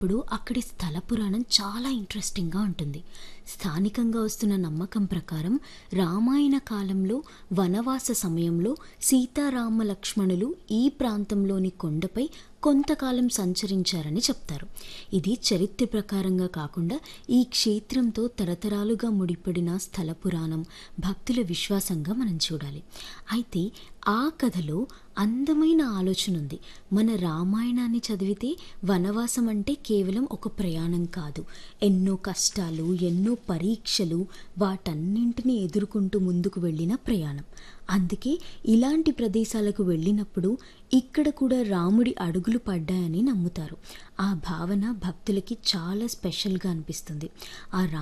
ఇప్పుడు అక్కడి స్థల పురాణం చాలా ఇంట్రెస్టింగ్గా ఉంటుంది స్థానికంగా వస్తున్న నమ్మకం ప్రకారం రామాయణ కాలంలో వనవాస సమయంలో సీతారామ లక్ష్మణులు ఈ ప్రాంతంలోని కొండపై కొంతకాలం సంచరించారని చెప్తారు ఇది చరిత్ర ప్రకారంగా కాకుండా ఈ క్షేత్రంతో తరతరాలుగా ముడిపడిన స్థల పురాణం భక్తుల విశ్వాసంగా మనం చూడాలి అయితే ఆ కథలో అందమైన ఆలోచన ఉంది మన రామాయణాన్ని చదివితే వనవాసం అంటే కేవలం ఒక ప్రయాణం కాదు ఎన్నో కష్టాలు ఎన్నో పరీక్షలు వాటన్నింటినీ ఎదుర్కొంటూ ముందుకు వెళ్ళిన ప్రయాణం అందుకే ఇలాంటి ప్రదేశాలకు వెళ్ళినప్పుడు ఇక్కడ కూడా రాముడి అడుగులు పడ్డాయని నమ్ముతారు ఆ భావన భక్తులకి చాలా స్పెషల్గా అనిపిస్తుంది ఆ రా